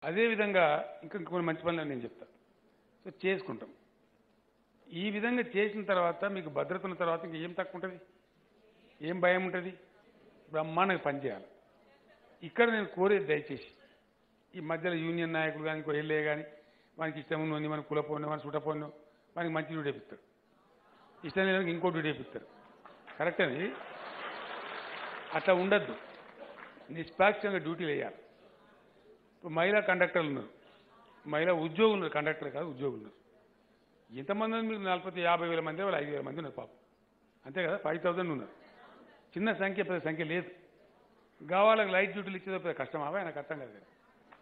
అదేవిధంగా ఇంకా కొన్ని మంచి పనులు నేను చెప్తా సో చేసుకుంటాం ఈ విధంగా చేసిన తర్వాత మీకు భద్రత ఉన్న తర్వాత ఇంకా ఏం తక్కువ ఉంటుంది ఏం భయం ఉంటుంది బ్రహ్మాండంగా పనిచేయాలి ఇక్కడ నేను కోరేది దయచేసి ఈ మధ్యలో యూనియన్ నాయకులు కానీ ఇంకో ఎల్ఏ కానీ మనకి ఇష్టం ఉన్నోని మన కులపోను మన సుటపోను మనకి మంచి డ్యూటీ వేపిస్తాడు ఇష్టం లేని ఇంకో డ్యూటీ వేపిస్తారు కరెక్టేనా అట్లా ఉండద్దు నిష్పాక్షంగా డ్యూటీలు వేయాలి ఇప్పుడు మహిళా కండక్టర్లు ఉన్నారు మహిళా ఉద్యోగులు ఉన్నారు కండక్టర్ కాదు ఉద్యోగులు ఉన్నారు ఎంతమంది ఉన్నారు మీరు నలభై యాభై వేల మంది వాళ్ళు ఐదు వేల మంది ఉన్నారు పాపం అంతే కదా ఫైవ్ థౌజండ్ ఉన్నారు చిన్న సంఖ్య పెద్ద సంఖ్య లేదు గావాలకు లైట్ డ్యూటీలు ఇచ్చేదో పెద్ద కష్టమా నాకు అర్థం కాదు కదా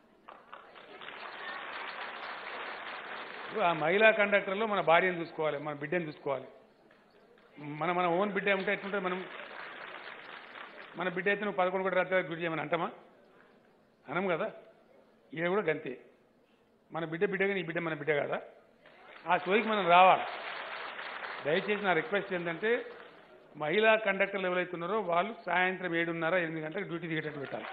ఇప్పుడు ఆ మహిళా కండక్టర్లో మన భార్యను చూసుకోవాలి మన బిడ్డను చూసుకోవాలి మన మన ఓన్ బిడ్డ ఉంటే ఎట్లుంటుంది మనం మన బిడ్డ అయితే నువ్వు పదకొండు కూడా రాత్రి డ్యూటీ చేయమని అంటామా అనం కదా ఈడ కూడా గంతే మన బిడ్డ బిడ్డగా నీ బిడ్డ మన బిడ్డ కదా ఆ షోకి మనం రావాలి దయచేసి నా రిక్వెస్ట్ ఏంటంటే మహిళా కండక్టర్లు ఎవరైతే ఉన్నారో వాళ్ళు సాయంత్రం ఏడున్నర ఎనిమిది గంటలకు డ్యూటీ దిగేటట్టు పెట్టాలి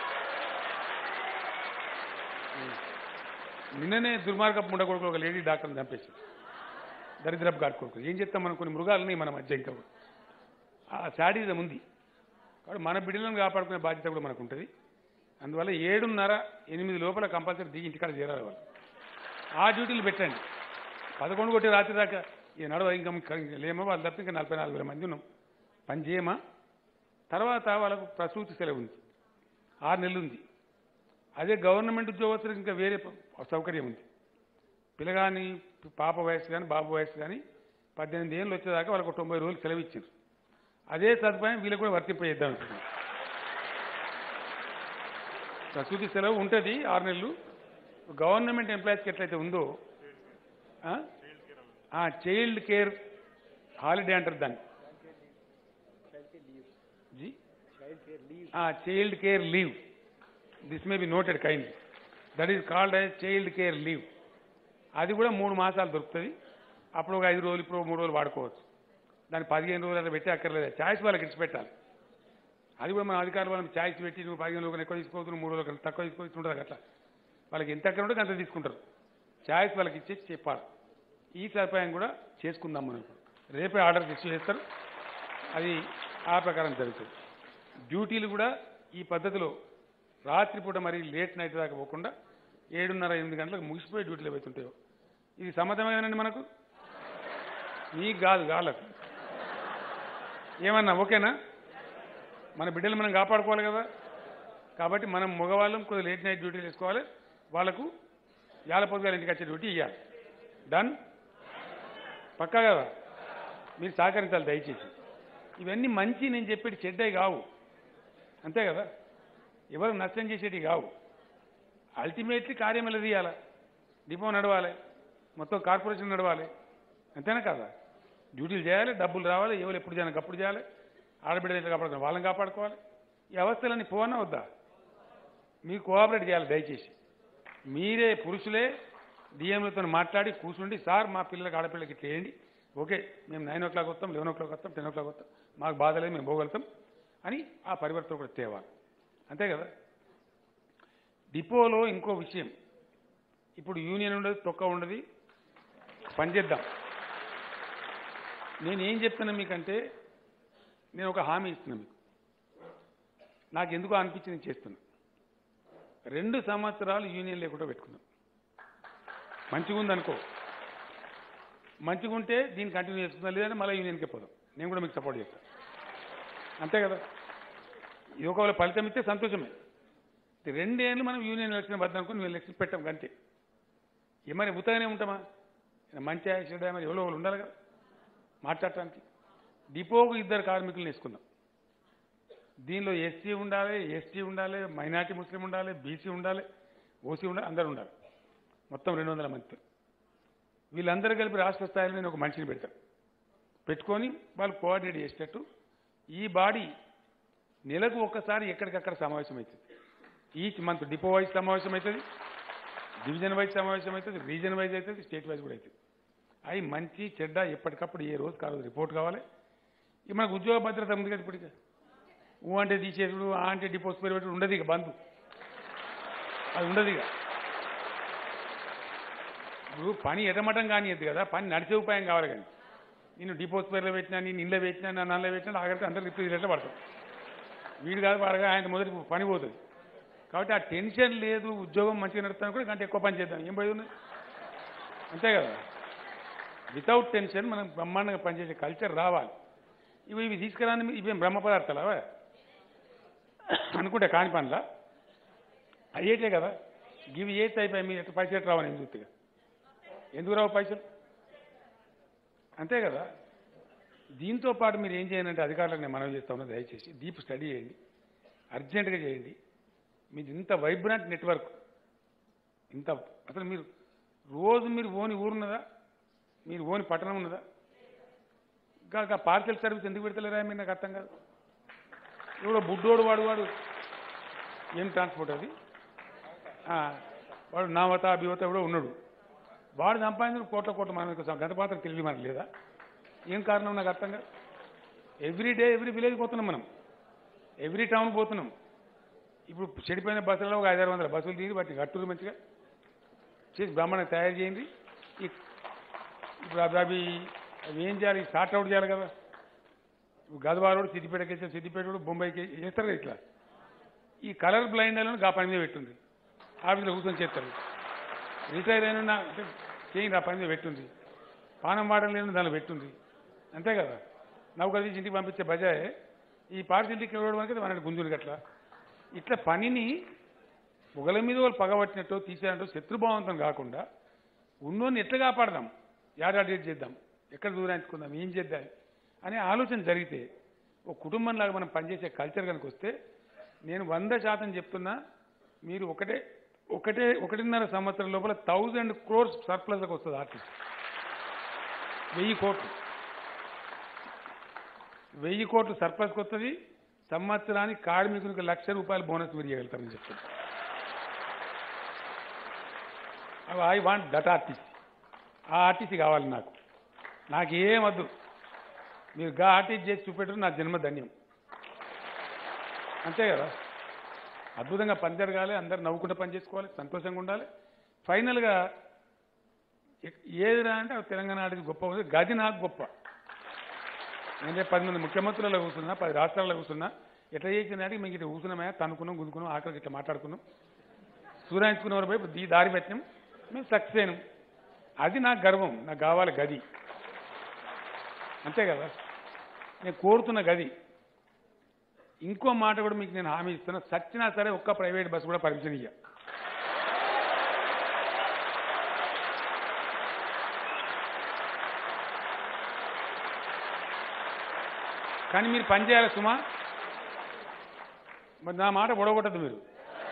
నిన్ననే దుర్మార్గపు ముండ కొడుకులు ఒక లేడీ డాక్టర్ని చంపేసి దరిద్రపు గాడి కొడుకు ఏం చేస్తాం మనం కొన్ని మృగాలని మన మధ్య ఇంకా కూడా. ఆ శాడీజం ఉంది కాబట్టి మన బిడ్డలను కాపాడుకునే బాధ్యత కూడా మనకు ఉంటుంది అందువల్ల ఏడున్నర ఎనిమిది లోపల కంపల్సరీ దిగి ఇంటికాడ చేరాలి వాళ్ళు ఆ డ్యూటీలు పెట్టండి పదకొండు కొట్టి రాత్రి దాకా ఈ నడవ ఇంకా ఇంకా లేమో వాళ్ళు తప్ప ఇంకా నలభై నాలుగు వేల మంది ఉన్నాం పని చేయమా తర్వాత వాళ్ళకు ప్రసూతి సెలవు ఉంది ఆరు నెలలు ఉంది అదే గవర్నమెంట్ ఉద్యోగస్తులకు ఇంకా వేరే ప- సౌకర్యం ఉంది పిల్లగాని పాప వయసు కానీ బాబు వయసు కానీ పద్దెనిమిది ఏళ్ళు వచ్చేదాకా వాళ్ళకు తొంభై రోజులు సెలవు ఇచ్చారు అదే సదుపాయం వీళ్ళకి కూడా వర్తింపజేద్దాం అనుకుంటున్నాం ప్రసూతి సెలవు ఉంటుంది ఆరు నెలలు గవర్నమెంట్ ఎంప్లాయీస్కి ఎట్లయితే ఉందో చైల్డ్ కేర్ హాలిడే అంటారు దాన్ని జీ child care leave this may be noted kind that is called as child care leave అది కూడా మూడు మాసాలు దొరుకుతుంది అప్పుడు ఒక ఐదు రోజులు ఇప్పుడు ఒక మూడు రోజులు వాడుకోవచ్చు దాన్ని పదిహేను రోజులు అట్లా పెట్టి అక్కర్లేదు ఛాయిస్ వాళ్ళకి ఇచ్చి పెట్టాలి అది కూడా మన అధికారులు వాళ్ళకి ఛాయిస్ పెట్టి నువ్వు పదిహేను రోజులు ఎక్కువ తీసుకోవచ్చు నువ్వు మూడు రోజులు తక్కువ తీసుకోవచ్చు ఉంటుంది అట్లా వాళ్ళకి ఎంత ఎక్కడ ఉంటే అంత తీసుకుంటారు ఛాయిస్ వాళ్ళకి ఇచ్చేసి చెప్పాలి ఈ సదుపాయం కూడా చేసుకుందాం మనం ఇప్పుడు రేపే ఆర్డర్ ఇష్యూ చేస్తారు అది ఆ ప్రకారం జరుగుతుంది డ్యూటీలు కూడా ఈ పద్ధతిలో రాత్రిపూట మరి లేట్ నైట్ దాకా పోకుండా ఏడున్నర ఎనిమిది గంటలకు ముగిసిపోయి డ్యూటీలు అవుతుంటాయో ఇది సమ్మతమేనండి మనకు నీకు కాదు గాళ్ళకు ఏమన్నా ఓకేనా మన బిడ్డలు మనం కాపాడుకోవాలి కదా కాబట్టి మనం మగవాళ్ళం కొద్దిగా లేట్ నైట్ డ్యూటీలు వేసుకోవాలి వాళ్ళకు యాల పొద్దుగాల ఇంటికి వచ్చే డ్యూటీ ఇవ్వాలి డన్ పక్కా కదా మీరు సహకరించాలి దయచేసి ఇవన్నీ మంచి నేను చెప్పేటి చెడ్డవి కావు అంతే కదా ఎవరు నష్టం చేసేటివి కావు అల్టిమేట్లీ కార్యం ఎలా తీయాలి డిపో నడవాలి మొత్తం కార్పొరేషన్ నడవాలి అంతేనా కదా డ్యూటీలు చేయాలి డబ్బులు రావాలి ఎవరు ఎప్పుడు చేయాలి అప్పుడు చేయాలి ఆడబిడ్డలు ఎట్లా కాపాడుకోవాలి వాళ్ళని కాపాడుకోవాలి ఈ అవస్థలన్నీ పోవన్నా వద్దా మీరు కోఆపరేట్ చేయాలి దయచేసి మీరే పురుషులే డిఎంలతో మాట్లాడి కూర్చుండి సార్ మా పిల్లలకి ఆడపిల్లలకి ఇట్లా వేయండి ఓకే మేము నైన్ ఓ క్లాక్ వస్తాం లెవెన్ ఓ క్లాక్ వస్తాం టెన్ ఓ క్లాక్ వస్తాం మాకు బాధ లేదు మేము పోగలుగుతాం అని ఆ పరివర్తన కూడా తేవాలి అంతే కదా డిపోలో ఇంకో విషయం ఇప్పుడు యూనియన్ ఉండదు తొక్క ఉండదు పనిచేద్దాం నేను ఏం చెప్తున్నా మీకంటే నేను ఒక హామీ ఇస్తున్నా మీకు నాకు ఎందుకో అనిపించింది చేస్తున్నా రెండు సంవత్సరాలు యూనియన్ లేకుండా పెట్టుకున్నాం మంచిగా ఉందనుకో మంచిగా ఉంటే దీన్ని కంటిన్యూ చేసుకుందాం లేదంటే మళ్ళీ యూనియన్కే పోదాం నేను కూడా మీకు సపోర్ట్ చేస్తాను అంతే కదా ఇది ఒకవేళ ఫలితం ఇస్తే సంతోషమే ఇది రెండేళ్ళు మనం యూనియన్ ఎలక్షన్ వద్ద అనుకుని నువ్వు ఎలక్షన్ పెట్టాం అంతే ఏమని ఉత్తగానే ఉంటామా ఈయన మంచి చెడు మరి ఎవరో ఒకరు ఉండాలి కదా మాట్లాడటానికి డిపోకు ఇద్దరు కార్మికులను వేసుకుందాం దీనిలో ఎస్సీ ఉండాలి ఎస్టీ ఉండాలి మైనార్టీ ముస్లిం ఉండాలి బీసీ ఉండాలి ఓసీ ఉండాలి అందరూ ఉండాలి మొత్తం రెండు వందల మంది వీళ్ళందరూ కలిపి రాష్ట్ర స్థాయిలో నేను ఒక మనిషిని పెడతాను పెట్టుకొని వాళ్ళు కోఆర్డినేట్ చేసేటట్టు ఈ బాడీ నెలకు ఒక్కసారి ఎక్కడికక్కడ సమావేశం అవుతుంది ఈచ్ మంత్ డిపో వైజ్ సమావేశం అవుతుంది డివిజన్ వైజ్ సమావేశం అవుతుంది రీజన్ వైజ్ అవుతుంది స్టేట్ వైజ్ కూడా అవుతుంది అవి మంచి చెడ్డ ఎప్పటికప్పుడు ఏ రోజు కాదు రిపోర్ట్ కావాలి ఇక మనకు ఉద్యోగ భద్రత ఉంది కదా ఇప్పుడు ఇక. ఊ అంటే తీసేసుడు ఆ అంటే డిపోస్ పెరిగేటప్పుడు ఉండదు ఇక బంధు అది ఉండదు ఇక ఇప్పుడు పని ఎటమటం కానియద్దు కదా పని నడిచే ఉపాయం కావాలి కానీ నేను డిపోస్ పేర్లో పెట్టినా నేను ఇళ్ళ పెట్టినా నా నల్ల పెట్టినా ఆఖరికి అందరు రిప్లీజ్ ఎట్లా పడతాం వీడు కాదు వాడగా ఆయన మొదటి పని పోతుంది కాబట్టి ఆ టెన్షన్ లేదు ఉద్యోగం మంచిగా నడుస్తాను కూడా కంటే ఎక్కువ పని చేద్దాం ఏం పోయి ఉన్నది అంతే కదా వితౌట్ టెన్షన్ మనం బ్రహ్మాండంగా పనిచేసే కల్చర్ రావాలి ఇవి ఇవి తీసుకురాని ఇవేం బ్రహ్మ పదార్థాలా అనుకుంటే కాని పనులా అయ్యేటే కదా ఇవి ఏది అయిపోయి మీరు ఎట్లా పైసలు రావని ఏం చూస్తే ఎందుకు రావు పైసలు అంతే కదా దీంతో పాటు మీరు ఏం చేయాలంటే అధికారులకు నేను మనవి చేస్తా ఉన్నా దయచేసి డీప్ స్టడీ చేయండి అర్జెంటుగా చేయండి మీది ఇంత వైబ్రెంట్ నెట్వర్క్ ఇంత అసలు మీరు రోజు మీరు ఓని ఊరున్నదా మీరు ఓని పట్టణం ఉన్నదా ఇంకా పార్సల్ సర్వీస్ ఎందుకు పెడతలేరా మీరు నాకు అర్థం కాదు ఎవడో బుడ్డోడు వాడు వాడు ఏం ట్రాన్స్పోర్ట్ అది ఆ, వాడు నావత అభివత ఎవడో ఉన్నాడు వాడు సంపాదించిన కోట్ల కోట్ల మన గత పాత్ర తెలియదు మనకు లేదా ఏం కారణం నాకు అర్థం కాదు ఎవ్రీ డే ఎవ్రీ విలేజ్ పోతున్నాం మనం ఎవ్రీ టౌన్ పోతున్నాం ఇప్పుడు చెడిపోయిన బస్సులలో ఒక ఐదారు వందల బస్సులు తీసి వాటిని కట్టురు మంచిగా చేసి బ్రాహ్మణం తయారు చేయండి ఈ ఇప్పుడు అవి అవి అవి ఏం చేయాలి సార్ట్ అవుట్ చేయాలి కదా ఇప్పుడు గదవారోడు సిద్దిపేటకి వేస్తే సిద్దిపేట బొంబాయికి వేస్తారు కదా ఇట్లా ఈ కలర్ బ్లైండ్ అని గా పని మీద పెట్టుంది ఆఫీసులో కూర్చొని చేస్తారు రిటైర్ అయిన అంటే చేయండి ఆ పని మీద పెట్టుంది పానం వాడడం లేని దానిలో పెట్టుంది అంతే కదా నౌకర్ తీసి ఇంటికి పంపించే బజాయ్ ఈ పార్టీ ఇంటికి వెళ్ళడం వరకు మన గుంజులు గట్ల ఇట్లా పనిని పొగల మీద వాళ్ళు పగబట్టినట్టు తీసేనట్టు శత్రుభావంతం కాకుండా ఉన్నోని ఎట్లా కాపాడదాం యాడాడేట్ చేద్దాం ఎక్కడ దూరాయించుకుందాం ఏం చేద్దాం అనే ఆలోచన జరిగితే ఒక కుటుంబంలాగా మనం పనిచేసే కల్చర్ కనుక వస్తే నేను వంద శాతం చెప్తున్నా మీరు ఒకటే ఒకటే ఒకటిన్నర సంవత్సరం లోపల థౌజండ్ క్రోర్స్ సర్ప్లస్కి వస్తుంది ఆర్టిస్ట్ వెయ్యి కోట్లు వెయ్యి కోట్లు సర్ప్లస్కి వస్తుంది సంవత్సరానికి కార్మికునికి లక్ష రూపాయలు బోనస్ మీరు ఇవ్వగలుగుతారని చెప్తున్నా ఐ వాంట్ దట్ ఆర్టిస్ట్ ఆ ఆర్టిస్ట్ కావాలి నాకు నాకు ఏం వద్దు మీరు గా ఆర్టిస్ట్ చేసి చూపెట్టరు నా జన్మ ధన్యం అంతే కదా అద్భుతంగా పని జరగాలి అందరు నవ్వుకుంటూ పని చేసుకోవాలి సంతోషంగా ఉండాలి ఫైనల్గా ఎ- ఏదిరా అంటే అది తెలంగాణ ఆడిది గొప్ప ఉంది గది నాకు గొప్ప నేను రేపు పది మంది ముఖ్యమంత్రులలో కూర్చున్నా పది రాష్ట్రాల్లో కూర్చున్నా ఎట్లా చేసిన నాటికి మీకు ఇట్లా కూర్చున్నామయ్యా తనుకున్నాం గుద్దుకున్నాం ఆఖరికి ఇట్లా మాట్లాడుకున్నాం సూర్యాయించుకున్న వైపు దీ దారి పెట్టినాం మేము సక్సెస్ అయినాం అది నాకు గర్వం నాకు కావాలి గది అంతే కదా నేను కోరుతున్న గది ఇంకో మాట కూడా మీకు నేను హామీ ఇస్తున్నా సచ్చినా సరే ఒక్క ప్రైవేట్ బస్సు కూడా పర్మిషన్ ఇయ్య కానీ మీరు పని చేయాలి సుమా మరి నా మాట పొడగొట్టద్దు మీరు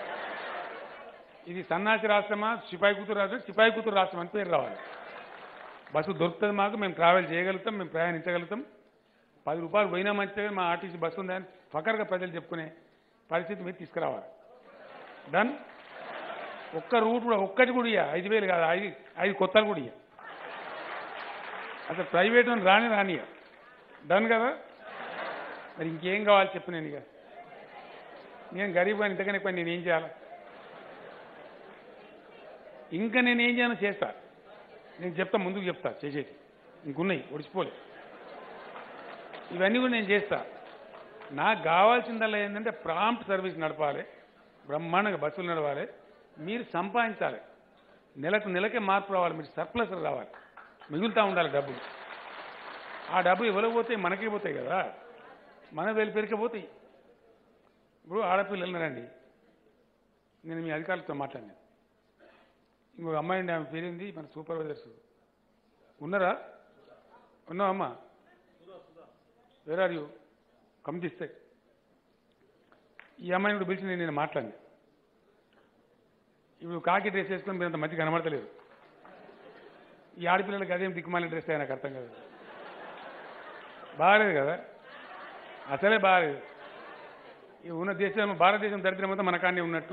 ఇది సన్నాసి రాష్ట్రమా సిపాయి కూతురు రాష్ట్రం సిపాయి కూతురు రాష్ట్రం అని పేరు రావాలి బస్సు దొరుకుతుంది మాకు మేము ట్రావెల్ చేయగలుగుతాం మేము ప్రయాణించగలుగుతాం పది రూపాయలు పోయినా మంచిగా మా ఆర్టీసీ బస్సు ఉందని ఫకర్గా ప్రజలు చెప్పుకునే పరిస్థితి మీరు తీసుకురావాలి డన్ ఒక్క రూట్ కూడా ఒక్కటి కూడా ఇయ్య ఐదు వేలు కాదు ఐదు ఐదు కొత్తలు కూడా ఇయ్య అసలు ప్రైవేట్ అని రాని రానియ డన్ కదా మరి ఇంకేం కావాలి చెప్పు నేను ఇక నేను గరీబ్ అని ఇంతకనే పని నేను ఏం చేయాలి ఇంకా నేను ఏం చేయాలో చేస్తా నేను చెప్తా ముందుకు చెప్తా చేసేది ఇంకున్నాయి ఒడిచిపోలే ఇవన్నీ కూడా నేను చేస్తా నాకు కావాల్సిందల్లా ఏంటంటే ప్రాంప్ట్ సర్వీస్ నడపాలి బ్రహ్మాండంగా బస్సులు నడవాలి మీరు సంపాదించాలి నెలకు నెలకే మార్పు రావాలి మీరు సర్ప్లస్ రావాలి మిగులుతూ ఉండాలి డబ్బులు ఆ డబ్బు ఎవరికి పోతాయి మనకే పోతాయి కదా మన వెలిపేరికే పోతాయి ఇప్పుడు ఆడపిల్లలు ఉన్నారండి నేను మీ అధికారులతో మాట్లాడినాను ఇంకొక అమ్మాయి అండి ఆమె పేరుంది మన సూపర్వైజర్స్ ఉన్నారా ఉన్నావా అమ్మా where are you come this side ఈ అమ్మాయిని కూడా పిలిచి నేను నేను మాట్లాడినా ఇప్పుడు కాకి డ్రెస్ వేసుకొని మీరు అంత మంచి కనబడతలేదు ఈ ఆడపిల్లలకి అదేం దిక్కుమాలిన డ్రెస్ నాకు అర్థం కాదు బాగాలేదు కదా అసలే బాగాలేదు ఈ ఉన్న దేశం భారతదేశం దరిద్రం అంతా మన కాన్నే ఉన్నట్టు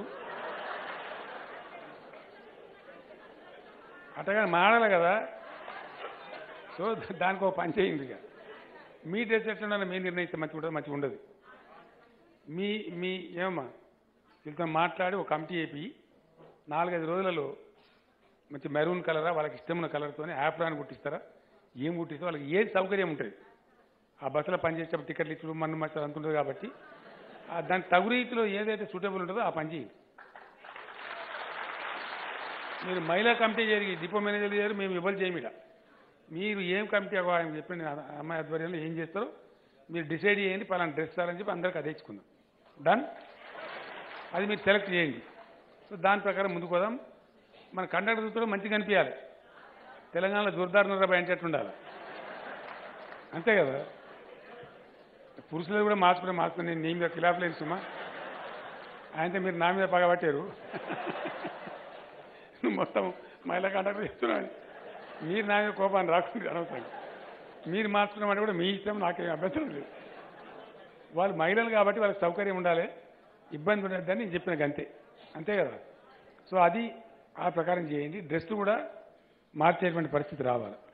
అట్టగా మాడాలి కదా సో దానికి ఒక పని చేయండి ఇక మీ డ్రెస్ ఎట్లా ఉండాలో మీ నిర్ణయిస్తే మంచిగా ఉంటుంది మంచిగా ఉండదు మీ మీ ఏమమ్మా వీళ్ళతో మాట్లాడి ఒక కమిటీ వేపి నాలుగైదు రోజులలో మంచి మెరూన్ కలరా వాళ్ళకి ఇష్టమైన కలర్తోనే యాప్రాన్ కుట్టిస్తారా ఏం కుట్టిస్తే వాళ్ళకి ఏది సౌకర్యం ఉంటుంది ఆ బస్సులో పనిచేసేటప్పుడు టికెట్లు ఇచ్చుడు మన్ను మచ్చలు అంత ఉంటుంది కాబట్టి ఆ దాని తగు రీతిలో ఏదైతే సూటబుల్ ఉంటుందో ఆ పని చేయండి మీరు మహిళా కమిటీ జరిగి డిపో మేనేజర్ చేయరు మేము ఇవ్వాలి చేయమిడ మీరు ఏం కమిటీ అవ్వ- ఆయన చెప్పండి ఆ అమ్మాయి ఆధ్వర్యంలో ఏం చేస్తారో మీరు డిసైడ్ చేయండి పలానా డ్రెస్ ఇస్తారని చెప్పి అందరికి అదే ఇచ్చుకుందాం డన్ అది మీరు సెలెక్ట్ చేయండి సో దాని ప్రకారం ముందుకు పోదాం మన కండక్టర్ కూడా మంచిగా కనిపించాలి తెలంగాణలో జోర్దార్ నర్రబాయ్ అంటే ఉండాలి అంతే కదా పురుషులు కూడా మార్చుకునే మార్చుకుని నేను నీ మీద ఖిలాఫ్ లేని సుమా ఆయనతో మీరు నా మీద పగబట్టారు నువ్వు మొత్తం మహిళా కండక్టర్ చెప్తున్నాను మీరు నా మీద కోపాన్ని రాకుండా అనవసరం మీరు మార్చుకున్నామంటే కూడా మీ ఇష్టం నాకేం అభ్యంతరం లేదు వాళ్ళు మహిళలు కాబట్టి వాళ్ళకి సౌకర్యం ఉండాలి ఇబ్బంది ఉండద్దని నేను చెప్పిన అంతే అంతే కదా సో అది ఆ ప్రకారం చేయండి డ్రెస్ కూడా మార్చేటువంటి పరిస్థితి రావాలి